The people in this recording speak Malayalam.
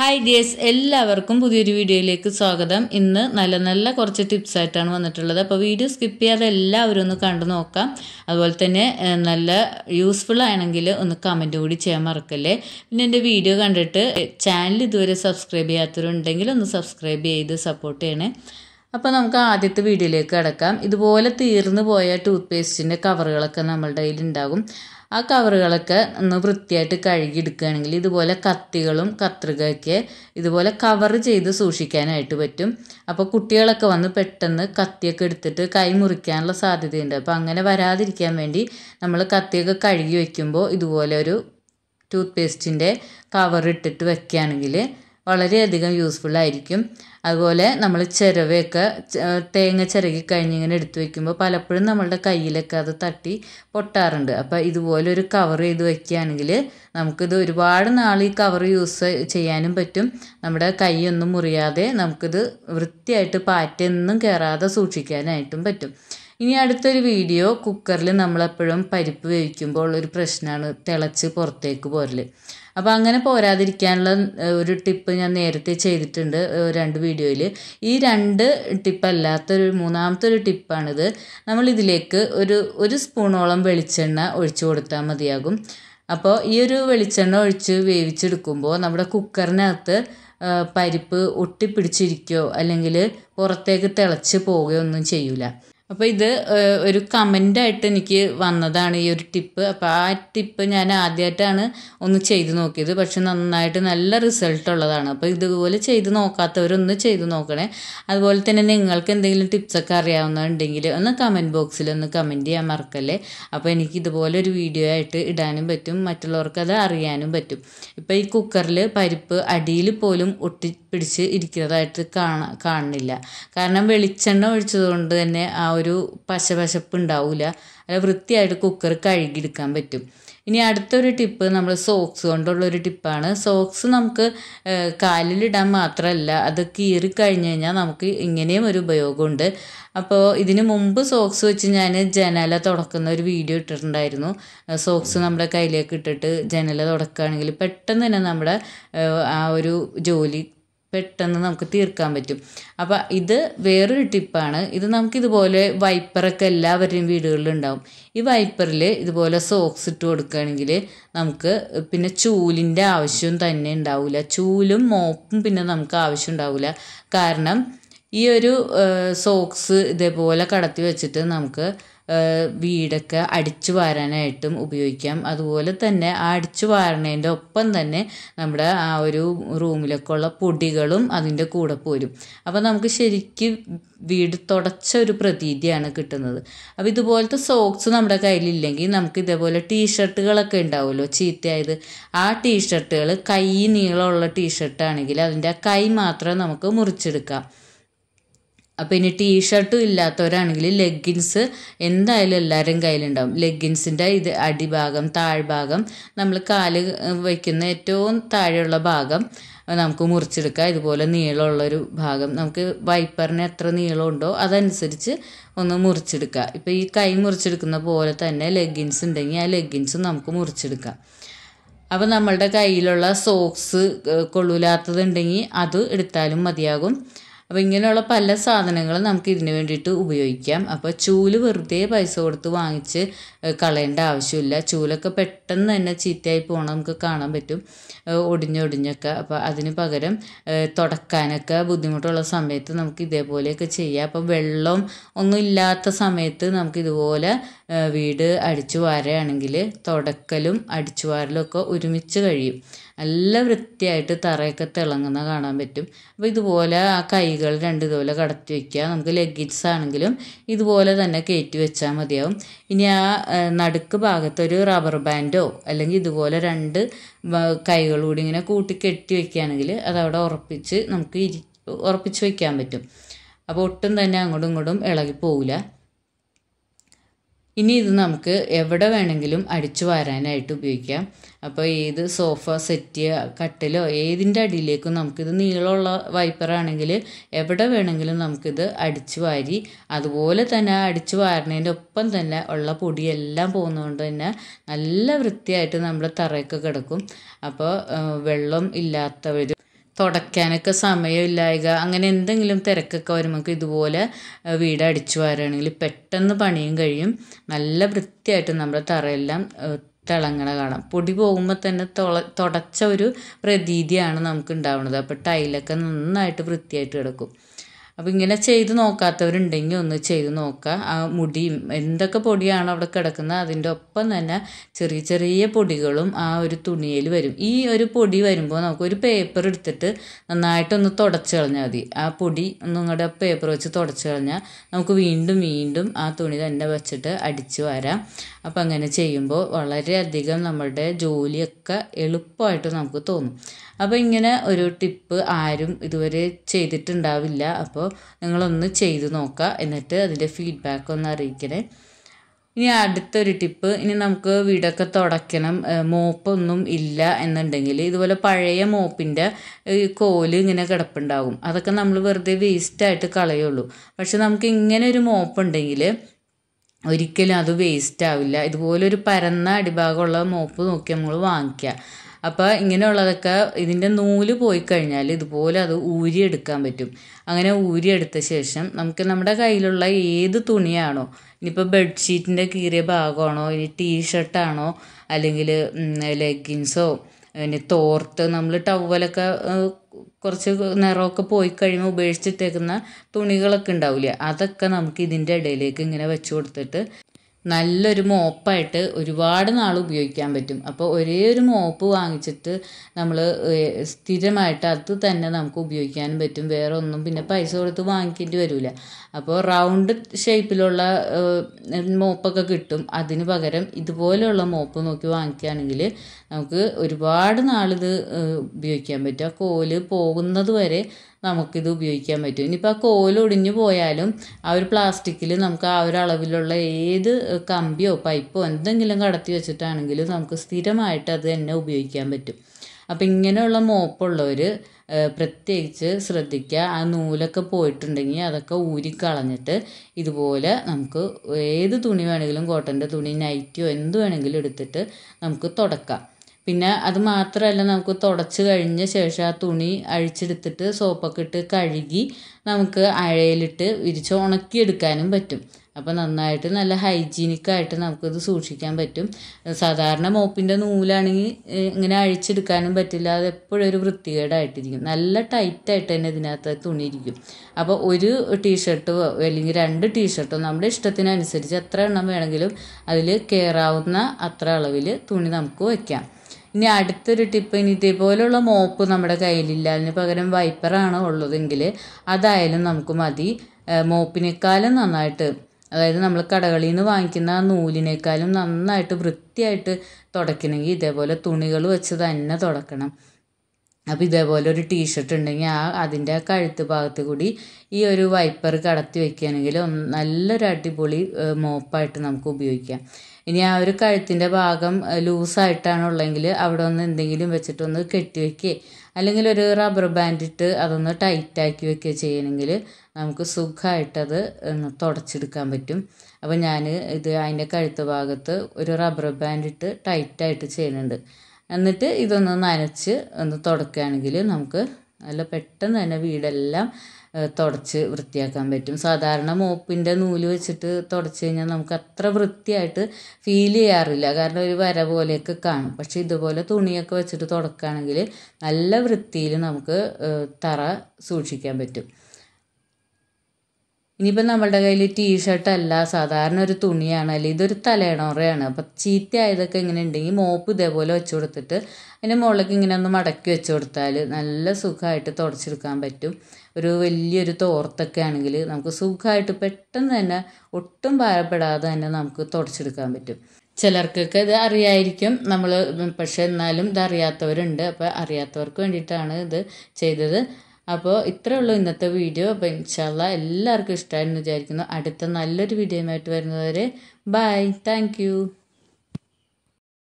ഹായ് ഡിയേഴ്സ് എല്ലാവർക്കും പുതിയൊരു വീഡിയോയിലേക്ക് സ്വാഗതം ഇന്ന് നല്ല നല്ല കുറച്ച് ടിപ്സ് ആയിട്ടാണ് വന്നിട്ടുള്ളത് അപ്പോൾ വീഡിയോ സ്കിപ്പ് ചെയ്യാതെ എല്ലാവരും ഒന്ന് കണ്ടു നോക്കാം അതുപോലെ തന്നെ ഏഹ്, നല്ല യൂസ്ഫുൾ ആണെങ്കിൽ ഒന്ന് കമൻറ്റ് കൂടി ചെയ്യാൻ മറക്കല്ലേ പിന്നെ എൻ്റെ വീഡിയോ കണ്ടിട്ട് ചാനൽ ഇതുവരെ സബ്സ്ക്രൈബ് ചെയ്യാത്തവരുണ്ടെങ്കിൽ ഒന്ന് സബ്സ്ക്രൈബ് ചെയ്ത് സപ്പോർട്ട് ചെയ്യണേ അപ്പോൾ നമുക്ക് ആദ്യത്തെ വീഡിയോയിലേക്ക് കിടക്കാം ഇതുപോലെ തീർന്നു പോയ ടൂത്ത് പേസ്റ്റിൻ്റെ കവറുകളൊക്കെ നമ്മളുടെ കയ്യിൽ ഉണ്ടാകും ആ കവറുകളൊക്കെ ഒന്ന് വൃത്തിയായിട്ട് കഴുകിയെടുക്കുകയാണെങ്കിൽ ഇതുപോലെ കത്തികളും കത്രികയൊക്കെ ഇതുപോലെ കവർ ചെയ്ത് സൂക്ഷിക്കാനായിട്ട് പറ്റും അപ്പോൾ കുട്ടികളൊക്കെ വന്ന് പെട്ടെന്ന് കത്തിയൊക്കെ എടുത്തിട്ട് കൈ മുറിക്കാനുള്ള സാധ്യതയുണ്ട് അപ്പോൾ അങ്ങനെ വരാതിരിക്കാൻ വേണ്ടി നമ്മൾ കത്തിയൊക്കെ കഴുകി വെക്കുമ്പോൾ ഇതുപോലെ ഒരു ടൂത്ത് പേസ്റ്റിൻ്റെ കവർ ഇട്ടിട്ട് വെക്കുകയാണെങ്കിൽ വളരെയധികം യൂസ്ഫുൾ ആയിരിക്കും അതുപോലെ നമ്മൾ ചിരവയൊക്കെ ച- തേങ്ങ ചിരകി കഴിഞ്ഞ് ഇങ്ങനെ എടുത്തു വെക്കുമ്പോൾ പലപ്പോഴും നമ്മളുടെ കയ്യിലൊക്കെ അത് തട്ടി പൊട്ടാറുണ്ട് അപ്പോൾ ഇതുപോലെ ഒരു കവർ ചെയ്ത് വെക്കുകയാണെങ്കിൽ നമുക്കിത് ഒരുപാട് നാൾ ഈ കവർ യൂസ് ചെയ്യാനും പറ്റും നമ്മുടെ കൈയൊന്നും മുറിയാതെ നമുക്കിത് വൃത്തിയായിട്ട് പാറ്റൊന്നും കയറാതെ സൂക്ഷിക്കാനായിട്ടും പറ്റും ഇനി അടുത്തൊരു വീഡിയോ കുക്കറിൽ നമ്മളെപ്പോഴും പരിപ്പ് വേവിക്കുമ്പോൾ ഒരു പ്രശ്നമാണ് തിളച്ച് പുറത്തേക്ക് പോരല് അപ്പോൾ അങ്ങനെ പോരാതിരിക്കാനുള്ള ഏഹ്, ഒരു ടിപ്പ് ഞാൻ നേരത്തെ ചെയ്തിട്ടുണ്ട് ഏഹ്, രണ്ട് വീഡിയോയിൽ ഈ രണ്ട് ടിപ്പ് അല്ലാത്തൊരു മൂന്നാമത്തെ ഒരു ടിപ്പാണിത് നമ്മൾ ഇതിലേക്ക് ഒരു ഒരു സ്പൂണോളം വെളിച്ചെണ്ണ ഒഴിച്ചു കൊടുത്താൽ മതിയാകും അപ്പോൾ ഈ ഒരു വെളിച്ചെണ്ണ ഒഴിച്ച് വേവിച്ചെടുക്കുമ്പോൾ നമ്മുടെ കുക്കറിനകത്ത് ആ, പരിപ്പ് ഒട്ടിപ്പിടിച്ചിരിക്കുകയോ അല്ലെങ്കിൽ പുറത്തേക്ക് തിളച്ച് പോവുകയോ ഒന്നും ചെയ്യൂല അപ്പോൾ ഇത് ആ, ഒരു കമൻ്റായിട്ട് എനിക്ക് വന്നതാണ് ഈ ഒരു ടിപ്പ് അപ്പോൾ ആ ടിപ്പ് ഞാൻ ആദ്യമായിട്ടാണ് ഒന്ന് ചെയ്ത് നോക്കിയത് പക്ഷെ നന്നായിട്ട് നല്ല റിസൾട്ട് ഉള്ളതാണ് അപ്പോൾ ഇതുപോലെ ചെയ്ത് നോക്കാത്തവരൊന്ന് ചെയ്ത് നോക്കണേ അതുപോലെ തന്നെ നിങ്ങൾക്ക് എന്തെങ്കിലും ടിപ്സൊക്കെ അറിയാവുന്നതുണ്ടെങ്കിൽ ഒന്ന് കമൻറ്റ് ബോക്സിൽ ഒന്ന് കമൻറ്റ് ചെയ്യാൻ മറക്കല്ലേ അപ്പോൾ എനിക്ക് ഇതുപോലെ ഒരു വീഡിയോ ആയിട്ട് ഇടാനും പറ്റും മറ്റുള്ളവർക്ക് അത് അറിയാനും പറ്റും ഇപ്പോൾ ഈ കുക്കറിൽ പരിപ്പ് അടിയിൽ പോലും ഒട്ടിപ്പിടിച്ച് ഇരിക്കുന്നതായിട്ട് കാണാ കാണുന്നില്ല കാരണം വെളിച്ചെണ്ണ ഒഴിച്ചതുകൊണ്ട് തന്നെ ആ ഒരു പശപശപ്പ് ഉണ്ടാവില്ല അത് വൃത്തിയായിട്ട് കുക്കർ കഴുകിയെടുക്കാൻ പറ്റും ഇനി അടുത്തൊരു ടിപ്പ് നമ്മൾ സോക്സ് കൊണ്ടുള്ള ഒരു ടിപ്പാണ് സോക്സ് നമുക്ക് ഏഹ്, കാലിലിടാൻ മാത്രമല്ല അത് കീറി കഴിഞ്ഞ് കഴിഞ്ഞാൽ നമുക്ക് ഇങ്ങനെയും ഒരു ഉപയോഗമുണ്ട് അപ്പോൾ ഇതിന് മുമ്പ് സോക്സ് വെച്ച് ഞാൻ ജനല തുടക്കുന്ന ഒരു വീഡിയോ ഇട്ടിട്ടുണ്ടായിരുന്നു ഏഹ്, സോക്സ് നമ്മുടെ കയ്യിലേക്ക് ഇട്ടിട്ട് ജനല തുടക്കുകയാണെങ്കിൽ പെട്ടെന്ന് തന്നെ നമ്മുടെ ഏഹ്, ആ ഒരു ജോലി പെട്ടെന്ന് നമുക്ക് തീർക്കാൻ പറ്റും അപ്പോൾ ഇത് വേറൊരു ടിപ്പാണ് ഇത് നമുക്ക് ഇതുപോലെ വൈപ്പറൊക്കെ എല്ലാവരുടെയും വീടുകളിൽ ഉണ്ടാവും ഈ വൈപ്പറിൽ ഇതുപോലെ സോക്സ് ഇട്ട് കൊടുക്കുകയാണെങ്കിൽ നമുക്ക് പിന്നെ ചൂലിൻ്റെ ആവശ്യം തന്നെ ഉണ്ടാവില്ല ചൂലും മോപ്പും പിന്നെ നമുക്ക് ആവശ്യം ഉണ്ടാവില്ല കാരണം ഈ ഒരു സോക്സ് ഇതേപോലെ കടത്തി വെച്ചിട്ട് നമുക്ക് ആ, വീടൊക്കെ അടിച്ചു വാരാനായിട്ടും ഉപയോഗിക്കാം അതുപോലെ തന്നെ ആ അടിച്ചു വാരണേൻ്റെ ഒപ്പം തന്നെ നമ്മുടെ ആ ഒരു റൂമിലൊക്കെ ഉള്ള പൊടികളും അതിൻ്റെ കൂടെ പോരും അപ്പോൾ നമുക്ക് ശരിക്കും വീട് തുടച്ച ഒരു പ്രതീതിയാണ് കിട്ടുന്നത് അപ്പോൾ ഇതുപോലത്തെ സോക്സ് നമ്മുടെ കയ്യിലില്ലെങ്കിൽ നമുക്ക് ഇതേപോലെ ടീഷർട്ടുകളൊക്കെ ഉണ്ടാവുമല്ലോ ചീത്തയായത് ആ ടീഷർട്ടുകൾ കൈ നീളമുള്ള ടീഷർട്ടാണെങ്കിൽ അതിൻ്റെ ആ കൈ മാത്രം നമുക്ക് മുറിച്ചെടുക്കാം അപ്പോൾ ഇനി ടീഷർട്ടും ഇല്ലാത്തവരാണെങ്കിൽ ലെഗിൻസ് എന്തായാലും എല്ലാവരുടെയും കയ്യിലുണ്ടാവും ലെഗിൻസിൻ്റെ ഇത് അടിഭാഗം താഴ്ഭാഗം നമ്മൾ കാല് വയ്ക്കുന്ന ഏറ്റവും താഴെയുള്ള ഭാഗം നമുക്ക് മുറിച്ചെടുക്കാം ഇതുപോലെ നീളമുള്ളൊരു ഭാഗം നമുക്ക് വൈപ്പറിന് എത്ര നീളമുണ്ടോ അതനുസരിച്ച് ഒന്ന് മുറിച്ചെടുക്കുക ഇപ്പോൾ ഈ കൈ മുറിച്ചെടുക്കുന്ന പോലെ തന്നെ ലെഗിൻസ് ഉണ്ടെങ്കിൽ ആ ലെഗിൻസും നമുക്ക് മുറിച്ചെടുക്കാം അപ്പോൾ നമ്മളുടെ കയ്യിലുള്ള സോക്സ് കൊള്ളൂലാത്തതുണ്ടെങ്കിൽ അത് എടുത്താലും മതിയാകും അപ്പോൾ ഇങ്ങനെയുള്ള പല സാധനങ്ങളും നമുക്ക് ഇതിന് വേണ്ടിയിട്ട് ഉപയോഗിക്കാം അപ്പോൾ ചൂല് വെറുതെ പൈസ കൊടുത്ത് വാങ്ങിച്ച് ഏഹ് കളയേണ്ട ആവശ്യമില്ല ചൂലൊക്കെ പെട്ടെന്ന് തന്നെ ചീത്തയായി പോകണം നമുക്ക് കാണാൻ പറ്റും ഏഹ് ഒടിഞ്ഞൊടിഞ്ഞൊക്കെ അപ്പോൾ അതിന് പകരം ഏഹ് തുടക്കാനൊക്കെ ബുദ്ധിമുട്ടുള്ള സമയത്ത് നമുക്ക് ഇതേപോലെയൊക്കെ ചെയ്യാം അപ്പോൾ വെള്ളം ഒന്നും ഇല്ലാത്ത സമയത്ത് നമുക്ക് ഇതുപോലെ ഏഹ് വീട് അടിച്ചു വാരുകയാണെങ്കിൽ തുടക്കലും അടിച്ചു വാരലും ഒക്കെ ഒരുമിച്ച് കഴിയും നല്ല വൃത്തിയായിട്ട് തറയൊക്കെ തിളങ്ങുന്ന കാണാൻ പറ്റും അപ്പോൾ ഇതുപോലെ ആ കൈകൾ രണ്ട് ഇതുപോലെ കടത്തി വയ്ക്കുക നമുക്ക് ലെഗിൻസ് ആണെങ്കിലും ഇതുപോലെ തന്നെ കയറ്റി വെച്ചാൽ മതിയാവും ഇനി ആ ഏഹ്, നടുക്ക് ഭാഗത്ത് ഒരു റബ്ബർ ബാൻഡോ അല്ലെങ്കിൽ ഇതുപോലെ രണ്ട് കൈകൾ കൂടി ഇങ്ങനെ കൂട്ടി കെട്ടി വെക്കുകയാണെങ്കിൽ അതവിടെ ഉറപ്പിച്ച് നമുക്ക് ഇരി ഉറപ്പിച്ച് വെക്കാൻ പറ്റും അപ്പോൾ ഒട്ടും തന്നെ അങ്ങോട്ടും ഇങ്ങോട്ടും ഇളകി പോവില്ല ഇനി ഇത് നമുക്ക് എവിടെ വേണമെങ്കിലും അടിച്ചു വാരാനായിട്ട് ഉപയോഗിക്കാം അപ്പോൾ ഏത് സോഫ സെറ്റ് കട്ടിലോ ഏതിൻ്റെ അടിയിലേക്കും നമുക്കിത് നീളമുള്ള വൈപ്പറാണെങ്കിൽ എവിടെ വേണമെങ്കിലും നമുക്കിത് അടിച്ചു വാരി അതുപോലെ തന്നെ ആ അടിച്ചു വാരണതിൻ്റെ ഒപ്പം തന്നെ ഉള്ള പൊടിയെല്ലാം പോകുന്നതുകൊണ്ട് തന്നെ നല്ല വൃത്തിയായിട്ട് നമ്മുടെ തറയൊക്കെ കിടക്കും അപ്പോൾ വെള്ളം ഇല്ലാത്തവർ തുടയ്ക്കാനൊക്കെ സമയമില്ലായക അങ്ങനെ എന്തെങ്കിലും തിരക്കൊക്കെ വരുമ്പോൾ ഇതുപോലെ ഏഹ്, വീട് അടിച്ചു വാരുകയാണെങ്കിൽ പെട്ടെന്ന് പണിയും കഴിയും നല്ല വൃത്തിയായിട്ട് നമ്മുടെ തറയെല്ലാം ഏഹ്, തിളങ്ങണ കാണാം പൊടി പോകുമ്പോൾ തന്നെ തുള തുടച്ച ഒരു പ്രതീതിയാണ് നമുക്ക് ഉണ്ടാവുന്നത് അപ്പോൾ ടൈലൊക്കെ നന്നായിട്ട് വൃത്തിയായിട്ട് കിടക്കും അപ്പോൾ ഇങ്ങനെ ചെയ്ത് നോക്കാത്തവരുണ്ടെങ്കിൽ ഒന്ന് ചെയ്ത് നോക്കുക ആ മുടിയും എന്തൊക്കെ പൊടിയാണ് അവിടെ കിടക്കുന്നത് അതിൻ്റെ ഒപ്പം തന്നെ ചെറിയ ചെറിയ പൊടികളും ആ ഒരു തുണിയിൽ വരും ഈ ഒരു പൊടി വരുമ്പോൾ നമുക്ക് ഒരു പേപ്പർ എടുത്തിട്ട് നന്നായിട്ടൊന്ന് തുടച്ച് കളഞ്ഞാൽ മതി ആ പൊടി ഒന്ന് ഇങ്ങോട്ട് പേപ്പർ വെച്ച് തുടച്ച് കളഞ്ഞാൽ നമുക്ക് വീണ്ടും വീണ്ടും ആ തുണി തന്നെ വെച്ചിട്ട് അടിച്ച് വരാം അപ്പം അങ്ങനെ ചെയ്യുമ്പോൾ വളരെയധികം നമ്മളുടെ ജോലിയൊക്കെ എളുപ്പമായിട്ട് നമുക്ക് തോന്നും അപ്പോൾ ഇങ്ങനെ ഒരു ടിപ്പ് ആരും ഇതുവരെ ചെയ്തിട്ടുണ്ടാവില്ല അപ്പോൾ നിങ്ങളൊന്ന് ചെയ്ത് നോക്കുക എന്നിട്ട് അതിൻ്റെ ഫീഡ്ബാക്ക് ഒന്ന് അറിയിക്കണേ ഇനി അടുത്തൊരു ടിപ്പ് ഇനി നമുക്ക് വീടൊക്കെ തുടയ്ക്കണം ഏഹ് മോപ്പൊന്നും ഇല്ല എന്നുണ്ടെങ്കിൽ ഇതുപോലെ പഴയ മോപ്പിൻ്റെ ഈ കോല് ഇങ്ങനെ കിടപ്പുണ്ടാകും അതൊക്കെ നമ്മൾ വെറുതെ വേസ്റ്റായിട്ട് കളയുള്ളൂ പക്ഷെ നമുക്ക് ഇങ്ങനെ ഒരു മോപ്പ് ഉണ്ടെങ്കിൽ ഒരിക്കലും അത് വേസ്റ്റ് ആവില്ല ഇതുപോലെ ഒരു പരന്ന അടിഭാഗമുള്ള മോപ്പ് നോക്കി നമ്മൾ വാങ്ങിക്കുക അപ്പോൾ ഇങ്ങനെയുള്ളതൊക്കെ ഇതിൻ്റെ നൂല് പോയി കഴിഞ്ഞാൽ ഇതുപോലെ അത് ഊരിയെടുക്കാൻ പറ്റും അങ്ങനെ ഊരിയെടുത്ത ശേഷം നമുക്ക് നമ്മുടെ കയ്യിലുള്ള ഏത് തുണിയാണോ ഇനിയിപ്പോൾ ബെഡ്ഷീറ്റിൻ്റെ കീറിയ ഭാഗമാണോ ഇനി ടീഷർട്ടാണോ അല്ലെങ്കിൽ ലെഗിൻസോ ഇനി തോർത്ത് നമ്മൾ ടവലൊക്കെ ഏഹ്, കുറച്ച് നിറമൊക്കെ പോയി കഴിയുമ്പോൾ ഉപേക്ഷിച്ചിട്ടേക്കുന്ന തുണികളൊക്കെ ഉണ്ടാവില്ലേ അതൊക്കെ നമുക്ക് ഇതിൻ്റെ ഇടയിലേക്ക് ഇങ്ങനെ വെച്ച് കൊടുത്തിട്ട് നല്ലൊരു മോപ്പായിട്ട് ഒരുപാട് നാൾ ഉപയോഗിക്കാൻ പറ്റും അപ്പോൾ ഒരേ ഒരു മോപ്പ് വാങ്ങിച്ചിട്ട് നമ്മൾ സ്ഥിരമായിട്ട് അത് തന്നെ നമുക്ക് ഉപയോഗിക്കാനും പറ്റും വേറെ ഒന്നും പിന്നെ പൈസ കൊടുത്ത് വാങ്ങിക്കേണ്ടി വരില്ല അപ്പോൾ റൗണ്ട് ഷേപ്പിലുള്ള മോപ്പൊക്കെ കിട്ടും അതിന് പകരം ഇതുപോലെയുള്ള മോപ്പ് നോക്കി വാങ്ങിക്കുകയാണെങ്കിൽ നമുക്ക് ഒരുപാട് നാളിത് ഏഹ്, ഉപയോഗിക്കാൻ പറ്റും ആ കോല് പോകുന്നത് വരെ നമുക്കിത് ഉപയോഗിക്കാൻ പറ്റും ഇനിയിപ്പോൾ ആ കോല് ഒടിഞ്ഞു പോയാലും ആ ഒരു പ്ലാസ്റ്റിക്കിൽ നമുക്ക് ആ ഒരു അളവിലുള്ള ഏത് കമ്പിയോ പൈപ്പോ എന്തെങ്കിലും കടത്തി വെച്ചിട്ടാണെങ്കിലും നമുക്ക് സ്ഥിരമായിട്ട് അത് തന്നെ ഉപയോഗിക്കാൻ പറ്റും അപ്പം ഇങ്ങനെയുള്ള മോപ്പുള്ളവർ പ്രത്യേകിച്ച് ശ്രദ്ധിക്കുക ആ നൂലൊക്കെ പോയിട്ടുണ്ടെങ്കിൽ അതൊക്കെ ഊരിക്കളഞ്ഞിട്ട് ഇതുപോലെ നമുക്ക് ഏത് തുണി വേണമെങ്കിലും കോട്ടൻ്റെ തുണി നൈറ്റിയോ എന്ത് വേണമെങ്കിലും എടുത്തിട്ട് നമുക്ക് തുടക്കാം പിന്നെ അത് മാത്രമല്ല നമുക്ക് തുടച്ച് കഴിഞ്ഞ ശേഷം ആ തുണി അഴിച്ചെടുത്തിട്ട് സോപ്പൊക്കെ ഇട്ട് കഴുകി നമുക്ക് അഴയിലിട്ട് വിരിച്ച് ഉണക്കിയെടുക്കാനും പറ്റും അപ്പോൾ നന്നായിട്ട് നല്ല ഹൈജീനിക്കായിട്ട് നമുക്കിത് സൂക്ഷിക്കാൻ പറ്റും സാധാരണ മോപ്പിൻ്റെ നൂലാണെങ്കിൽ ഏഹ്, ഇങ്ങനെ അഴിച്ചെടുക്കാനും പറ്റില്ല അത് എപ്പോഴും ഒരു വൃത്തികേടായിട്ടിരിക്കും നല്ല ടൈറ്റായിട്ട് തന്നെ ഇതിനകത്ത് തുണി ഇരിക്കും അപ്പോൾ ഒരു ടീഷർട്ടോ അല്ലെങ്കിൽ രണ്ട് ടീഷർട്ടോ നമ്മുടെ ഇഷ്ടത്തിനനുസരിച്ച് എത്ര എണ്ണം വേണമെങ്കിലും അതിൽ കയറാവുന്ന അത്ര അളവിൽ തുണി നമുക്ക് വയ്ക്കാം ഇനി അടുത്തൊരു ടിപ്പ് ഇനി ഇതേപോലെയുള്ള മോപ്പ് നമ്മുടെ കയ്യിലില്ല അതിന് പകരം വൈപ്പറാണ് ഉള്ളതെങ്കിൽ അതായാലും നമുക്ക് മതി ഏഹ് മോപ്പിനേക്കാളും നന്നായിട്ട് അതായത് നമ്മൾ കടകളിൽ നിന്ന് വാങ്ങിക്കുന്ന ആ നൂലിനേക്കാളും നന്നായിട്ട് വൃത്തിയായിട്ട് തുടയ്ക്കണമെങ്കിൽ ഇതേപോലെ തുണികൾ വെച്ച് തന്നെ തുടക്കണം അപ്പോൾ ഇതേപോലെ ഒരു ടീഷർട്ട് ഉണ്ടെങ്കിൽ ആ അതിൻ്റെ ആ കഴുത്ത് ഭാഗത്ത് കൂടി ഈ ഒരു വൈപ്പർ കടത്തി വെക്കുകയാണെങ്കിൽ ഒന്ന് നല്ലൊരു അടിപൊളി ഏഹ്, മോപ്പായിട്ട് നമുക്ക് ഉപയോഗിക്കാം ഇനി ആ ഒരു കഴുത്തിൻ്റെ ഭാഗം ഏഹ്, ലൂസായിട്ടാണ് ഉള്ളതെങ്കിൽ അവിടെ ഒന്ന് എന്തെങ്കിലും വെച്ചിട്ടൊന്ന് കെട്ടി വെക്കുകയോ അല്ലെങ്കിൽ ഒരു റബ്ബർ ബാൻഡ് ഇട്ട് അതൊന്ന് ടൈറ്റാക്കി വെക്കുകയോ ചെയ്യണമെങ്കിൽ നമുക്ക് സുഖമായിട്ടത് ഒന്ന് തുടച്ചെടുക്കാൻ പറ്റും അപ്പോൾ ഞാൻ ഇത് അതിൻ്റെ കഴുത്ത് ഭാഗത്ത് ഒരു റബ്ബർ ബാൻഡ് ഇട്ട് ടൈറ്റായിട്ട് ചെയ്യുന്നുണ്ട് എന്നിട്ട് ഇതൊന്ന് നനച്ച് ഒന്ന് തുടക്കുകയാണെങ്കിൽ നമുക്ക് നല്ല പെട്ടെന്ന് തന്നെ വീടെല്ലാം ഏഹ്, തുടച്ച് വൃത്തിയാക്കാൻ പറ്റും സാധാരണ മോപ്പിൻ്റെ നൂല് വെച്ചിട്ട് തുടച്ച് കഴിഞ്ഞാൽ നമുക്ക് അത്ര വൃത്തിയായിട്ട് ഫീൽ ചെയ്യാറില്ല കാരണം ഒരു വര പോലെയൊക്കെ കാണും പക്ഷെ ഇതുപോലെ തുണിയൊക്കെ വെച്ചിട്ട് തുടക്കുകയാണെങ്കിൽ നല്ല വൃത്തിയിൽ നമുക്ക് ഏഹ്, തറ സൂക്ഷിക്കാൻ പറ്റും ഇനിയിപ്പോൾ നമ്മളുടെ കയ്യിൽ ടീഷർട്ട് അല്ല സാധാരണ ഒരു തുണിയാണ് അല്ലെങ്കിൽ ഇതൊരു തലയണോറയാണ് അപ്പം ചീത്തയായതൊക്കെ ഇങ്ങനെ ഉണ്ടെങ്കിൽ മോപ്പ് ഇതേപോലെ വെച്ച് കൊടുത്തിട്ട് അതിൻ്റെ മുകളിലേക്ക് ഇങ്ങനെ ഒന്ന് മടക്കി വെച്ച് കൊടുത്താൽ നല്ല സുഖമായിട്ട് തുടച്ചെടുക്കാൻ പറ്റും ഒരു വലിയൊരു തോർത്തൊക്കെ ആണെങ്കിൽ നമുക്ക് സുഖമായിട്ട് പെട്ടെന്ന് തന്നെ ഒട്ടും ഭാരപ്പെടാതെ തന്നെ നമുക്ക് തുടച്ചെടുക്കാൻ പറ്റും ചിലർക്കൊക്കെ ഇത് അറിയായിരിക്കും നമ്മൾ പക്ഷെ എന്നാലും ഇത് അറിയാത്തവരുണ്ട് അപ്പോൾ അറിയാത്തവർക്ക് വേണ്ടിയിട്ടാണ് ഇത് ചെയ്തത് അപ്പോൾ ഇത്രേ ഉള്ളൂ ഇന്നത്തെ വീഡിയോ അപ്പോൾ ഇൻഷാല്ല എല്ലാവർക്കും ഇഷ്ടമായിരുന്നു വിചാരിക്കുന്നു അടുത്ത നല്ലൊരു വീഡിയോയുമായിട്ട് വരുന്നവരെ ബൈ താങ്ക്